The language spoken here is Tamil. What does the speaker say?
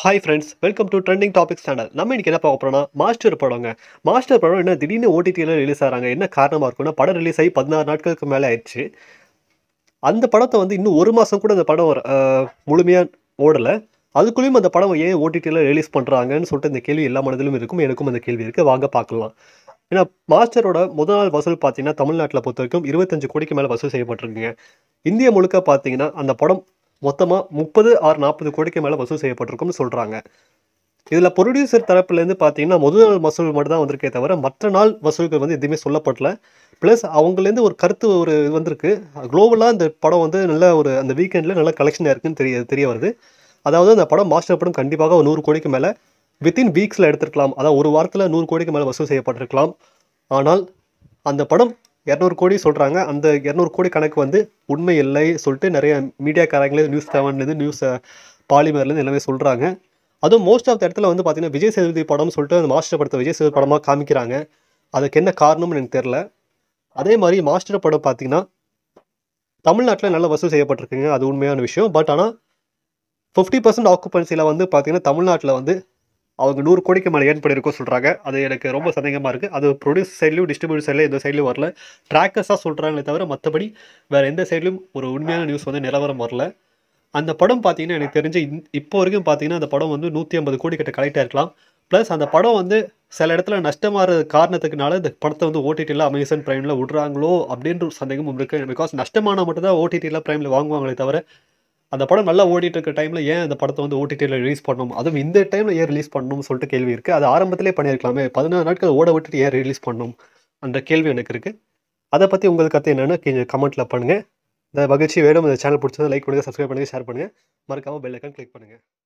hi friends welcome to trending topics channel நம்ம இன்னைக்கு என்ன பார்க்க போறோம்னா மாஸ்டர் படங்க மாஸ்டர் படம் என்ன திடீர்னு ஓடிடியில் ரிலீஸ் ஆகிறாங்க என்ன காரணமாக இருக்கும்னா படம் ரிலீஸ் ஆகி பதினாறு நாட்களுக்கு மேலே ஆயிடுச்சு அந்த படத்தை வந்து இன்னும் ஒரு மாதம் கூட அந்த படம் முழுமையாக ஓடலை அதுக்குள்ளேயும் அந்த படம் ஏன் ஓடிடியில் ரிலீஸ் பண்ணுறாங்கன்னு சொல்லிட்டு இந்த கேள்வி எல்லா மனதிலும் இருக்கும் எனக்கும் அந்த கேள்வி இருக்குது வாங்க பார்க்கலாம் ஏன்னா மாஸ்டரோட முதல் நாள் வசூல் பார்த்தீங்கன்னா தமிழ்நாட்டில் பொறுத்த வரைக்கும் இருபத்தஞ்சு கோடிக்கு மேலே வசூல் செய்யப்பட்டிருக்குங்க இந்திய முழுக்க பார்த்தீங்கன்னா அந்த படம் மொத்தமாக முப்பது ஆறு நாற்பது கோடிக்கு மேலே வசூல் செய்யப்பட்டிருக்கும்னு சொல்கிறாங்க இதில் ப்ரொடியூசர் தரப்புலேருந்து பார்த்தீங்கன்னா முதல் நாள் வசூல் மட்டும் தான் வந்திருக்கே தவிர மற்ற நாள் வசூல்கள் வந்து எதுவுமே சொல்லப்படல ப்ளஸ் அவங்கலேருந்து ஒரு கருத்து ஒரு இது வந்திருக்கு குளோபலாக இந்த படம் வந்து நல்ல ஒரு அந்த வீக்கெண்டில் நல்ல கலெக்ஷனாக இருக்குன்னு தெரிய தெரிய வருது அதாவது அந்த படம் மாஸ்டர் படம் கண்டிப்பாக ஒரு நூறு கோடிக்கு மேலே வித்தின் வீக்ஸில் எடுத்திருக்கலாம் அதாவது ஒரு வாரத்தில் நூறு கோடிக்கு மேலே வசூல் செய்யப்பட்டிருக்கலாம் ஆனால் அந்த படம் இரநூறு கோடி சொல்கிறாங்க அந்த இரநூறு கோடி கணக்கு வந்து உண்மை இல்லை சொல்லிட்டு நிறைய மீடியாக்காரங்களே நியூஸ் செவன்லேருந்து நியூஸ் பாலிமர்லேருந்து எல்லாமே சொல்கிறாங்க அதுவும் மோஸ்ட் ஆஃப் த இடத்துல வந்து பார்த்தீங்கன்னா விஜய் சேதுபதி படம்னு சொல்லிட்டு அந்த மாஸ்டர் படத்தை விஜய் சேதுபதி படமாக காமிக்கிறாங்க அதுக்கு என்ன காரணம்னு எனக்கு தெரில அதே மாதிரி மாஸ்டர் படம் பார்த்தீங்கன்னா தமிழ்நாட்டில் நல்ல வசூல் செய்யப்பட்டிருக்குங்க அது உண்மையான விஷயம் பட் ஆனால் ஃபிஃப்டி பர்சன்ட் ஆக்குபன்சியில் வந்து பார்த்தீங்கன்னா தமிழ்நாட்டில் வந்து அவங்க நூறு கோடிக்கு மேலே ஏன் பண்ணியிருக்கோம் சொல்கிறாங்க அது எனக்கு ரொம்ப சந்தேகமாக இருக்குது அது ப்ரொடியூஸ் சைட்லையும் டிஸ்ட்ரிபியூட் சைட்லையும் எந்த சைட்லையும் வரல ட்ராக்கர்ஸாக சொல்கிறாங்களே தவிர மற்றபடி வேறு எந்த சைட்லையும் ஒரு உண்மையான நியூஸ் வந்து நிலவரம் வரல அந்த படம் பார்த்தீங்கன்னா எனக்கு தெரிஞ்சு இந் இப்போ வரைக்கும் பார்த்தீங்கன்னா அந்த படம் வந்து நூற்றி ஐம்பது கோடி கிட்ட கலெக்ட் ஆயிருக்கலாம் ப்ளஸ் அந்த படம் வந்து சில இடத்துல நஷ்டமாகிற காரணத்துக்குனால இந்த படத்தை வந்து ஓடிடியில் அமேசான் ப்ரைமில் விட்றாங்களோ அப்படின்ற ஒரு சந்தேகமும் இருக்குது பிகாஸ் நஷ்டமான மட்டும் தான் ஓடிடியில் ப்ரைமில் வாங்குவாங்களே தவிர அந்த படம் நல்லா ஓடிட்டு இருக்க டைமில் ஏன் அந்த படத்தை வந்து ஓடிடியில் ரிலீஸ் பண்ணணும் அதுவும் இந்த டைமில் ஏன் ரிலீஸ் பண்ணணும்னு சொல்லிட்டு கேள்வி இருக்குது அது ஆரம்பத்திலே பண்ணியிருக்கலாமே பதினாறு நாட்கள் ஓட விட்டுட்டு ஏன் ரிலீஸ் பண்ணணும் அந்த கேள்வி எனக்கு இருக்குது அதை பற்றி உங்களுக்கு கற்று என்னென்னு கொஞ்சம் கமெண்ட்டில் பண்ணுங்கள் இந்த மகிழ்ச்சி வேணும் இந்த சேனல் பிடிச்சதை லைக் பண்ணுங்கள் சப்ஸ்கிரைப் பண்ணுங்கள் ஷேர் பண்ணுங்கள் மறக்காமல் பெல் ஐக்கான் கிளிக் பண்ணுங்கள்